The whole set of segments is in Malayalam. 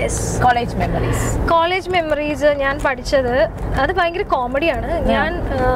Yes college memories college memories ഞാൻ പഠിച്ചത് അത് ഭയങ്കര കോമഡിയാണ് ഞാൻ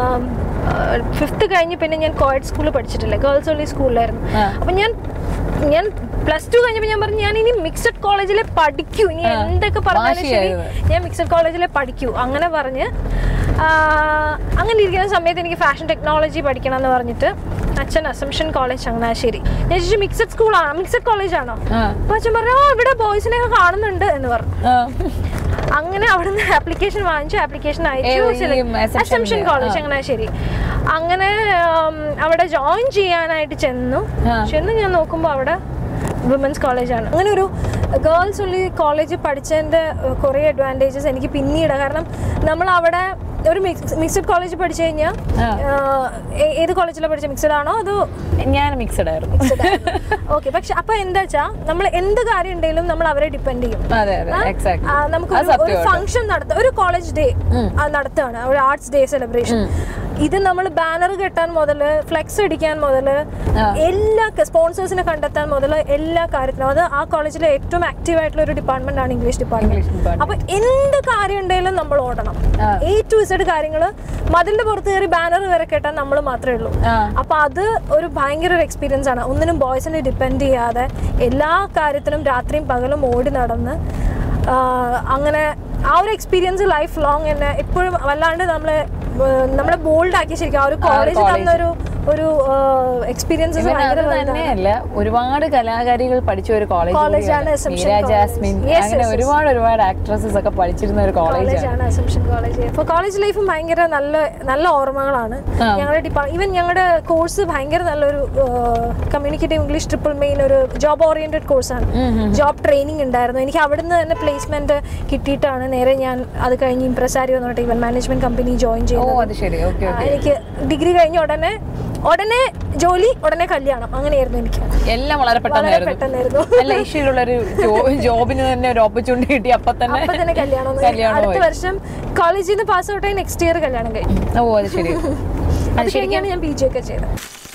ഫിഫ്ത്ത് കഴിഞ്ഞ് പിന്നെ ഞാൻ കോയഡ് സ്കൂളിൽ പഠിച്ചിട്ടില്ല ഗേൾസ് ഓൺലി സ്കൂളിലായിരുന്നു ആ. അപ്പം ഞാൻ ഞാൻ പ്ലസ് ടു കഴിഞ്ഞപ്പോൾ ഞാൻ പറഞ്ഞു ഞാൻ ഇനി മിക്സഡ് കോളേജിലെ പഠിക്കൂ ഇനി ആ. എന്തൊക്കെ പറഞ്ഞാലും ശരി വാശിയായത്. ഞാൻ മിക്സഡ് കോളേജിലെ പഠിക്കൂ അങ്ങനെ പറഞ്ഞ് ആ, അങ്ങനെ ഇരിക്കുന്ന സമയത്ത് എനിക്ക് ഫാഷൻ ടെക്നോളജി പഠിക്കണം എന്ന് പറഞ്ഞിട്ട് അച്ഛൻ അസംഷൻ കോളേജ് ചങ്ങനാശ്ശേരി ഞാൻ ചോദിച്ചു മിക്സഡ് സ്കൂളാണോ മിക്സഡ് കോളേജാണോ ആ അപ്പോൾ അച്ഛൻ പറഞ്ഞു ആ ഇവിടെ ബോയ്സിനെയൊക്കെ കാണുന്നുണ്ട് എന്ന് പറഞ്ഞു ആ. അങ്ങനെ അവിടുന്ന് ആപ്ലിക്കേഷൻ വാങ്ങിച്ചു ആപ്ലിക്കേഷൻ ഏത് ഈ Assumption അസംഷൻ ന്റെ? കോളേജ് ആ. അങ്ങനെ ശരി അങ്ങനെ ഉം, അവിടെ ജോയിൻ ചെയ്യാനായിട്ട് ചെന്നു ആ. ചെന്ന് ഞാൻ നോക്കുമ്പോൾ അവിടെ വിമൻസ് കോളേജാണ് അങ്ങനെ ഒരു ഗേൾസ് ഉള്ളി കോളേജ് പഠിച്ചതിൻ്റെ കുറേ അഡ്വാൻറ്റേജസ് എനിക്ക് പിന്നീട് കാരണം നമ്മൾ അവിടെ ഒരു മിക്സഡ് കോളേജ് പഠിച്ചു കഴിഞ്ഞാൽ ആ. ഏത് കോളേജിലാണ് പഠിച്ചത് മിക്സഡ് ആണോ അതോ ഞാൻ മിക്സഡ് ആയിരുന്നു ഓക്കെ പക്ഷെ അപ്പൊ എന്താ വെച്ചാ നമ്മൾ എന്ത് കാര്യം ഉണ്ടെങ്കിലും നമ്മൾ അവരെ ഡിപ്പെൻഡ് ചെയ്യും അതെ അതെ ആ, എക്സാക്ട് ആ, നമുക്ക് അത് ഒരു- ഒരു സത്യമായിട്ടും. ഫംഗ്ഷൻ നടത്ത ഒരു കോളേജ് ഡേ നടത്തുകയാണ് ഒരു ആർട്സ് ഡേ സെലിബ്രേഷൻ ഇത് നമ്മൾ ബാനർ കെട്ടാൻ മുതൽ ഫ്ലെക്സ് അടിക്കാൻ മുതൽ ആ. എല്ലാ സ്പോൺസേഴ്സിനെ കണ്ടെത്താൻ മുതൽ എല്ലാ കാര്യത്തിനും അത് ആ കോളേജിലെ ഏറ്റവും ആക്റ്റീവ് ആയിട്ടുള്ള ഒരു ഡിപ്പാർട്ട്മെന്റ് ആണ് ഇംഗ്ലീഷ് ഡിപ്പാർട്ട്മെന്റ് ഇംഗ്ലീഷ് ഡിപ്പാർട്ട്മെന്റ് അപ്പൊ എന്ത് കാര്യം ഉണ്ടെങ്കിലും നമ്മൾ ഓടണം ആ. എ ടു ഇസഡ് കാര്യങ്ങൾ മതിലിന്റെ പുറത്ത് കയറി ബാനർ വരെ കെട്ടാൻ നമ്മൾ മാത്രമേ ഉള്ളൂ ആ അപ്പൊ അത് ഒരു ഭയങ്കര ഒരു എക്സ്പീരിയൻസ് ആണ് ഒന്നിനും ബോയ്സിനെ ഡിപ്പെൻഡ് ചെയ്യാതെ എല്ലാ കാര്യത്തിനും രാത്രിയും പകലും ഓടി നടന്ന് ആ, അങ്ങനെ ആ ഒരു എക്സ്പീരിയൻസ് ലൈഫ് ലോങ് എന്നെ എപ്പോഴും വല്ലാണ്ട് നമ്മളെ ഏർ, നമ്മളെ ബോൾഡ് ആക്കി ശരിക്കും ആ ഒരു കോളേജ് college. തന്ന ഒരു ഒരു എക്സ്പീരിയൻസസ് ഇവൻ ഭയങ്കര അത് വലുതാണ്. തന്നെയല്ല ഒരുപാട് കലാകാരികൾ പഠിച്ച ഒരു കോളേജ് കോളേജാണ് Assumption Meera College. Jasmine Yes, അങ്ങനെ yes, yes. ഒരുപാട് ഒരുപാട് ആക്ട്രസസ് ഒക്കെ പഠിച്ചിരുന്ന ഒരു കോളേജാണ് കോളേജാണ് അസംഷൻ കോളേജ് അപ്പോൾ കോളേജ് ലൈഫും ഭയങ്കര നല്ല നല്ല ഓർമ്മകളാണ് ആ. ഞങ്ങളുടെ ഡിപ്പാർട്ട് ഈവൻ ഞങ്ങളുടെ കോഴ്സ് ഭയങ്കര നല്ലൊരു കമ്മ്യൂണിക്കേറ്റീവ് ഇംഗ്ലീഷ് ട്രിപ്പിൾ മെയിൻ ഒരു ജോബ് ഓറിയന്റഡ് കോഴ്സാണ് ജോബ് ട്രെയിനിങ് ഉണ്ടായിരുന്നു എനിക്ക് അവിടുന്ന് തന്നെ പ്ലേസ്മെന്റ് കിട്ടിയിട്ടാണ് നേരെ ഞാൻ അത് കഴിഞ്ഞ് ഇംപ്രസാരി എന്ന് പറഞ്ഞിട്ട് ഇവൻ മാനേജ്മെന്റ് കമ്പനി ജോയിൻ ഓ ചെയ്യുന്നത് അത് ശരി ഓക്കെ ആ, ഓക്കെ എനിക്ക് ഡിഗ്രി കഴിഞ്ഞ ഉടനെ ഉടനെ ജോലി ഉടനെ കല്യാണം അങ്ങനെയായിരുന്നു എനിക്ക് എല്ലാം വളരെ വളരെ പെട്ടെന്നായിരുന്നു പെട്ടെന്നായിരുന്നു നല്ല ഇഷ്യൂലുള്ള ഒരു ജോബിന് തന്നെ ഒരു ഓപ്പർച്യൂണിറ്റി കിട്ടി അപ്പൊ തന്നെ അപ്പൊ തന്നെ കല്യാണം കല്യാണം അടുത്ത പോയി. വർഷം കോളേജിൽ നിന്ന് പാസ് ഔട്ട് ആയി നെക്സ്റ്റ് ഇയർ കല്യാണം കഴിഞ്ഞു ഓ അത് ശരി അത് കഴിഞ്ഞാണ് ഞാൻ പി ജി ഒക്കെ ചെയ്തത്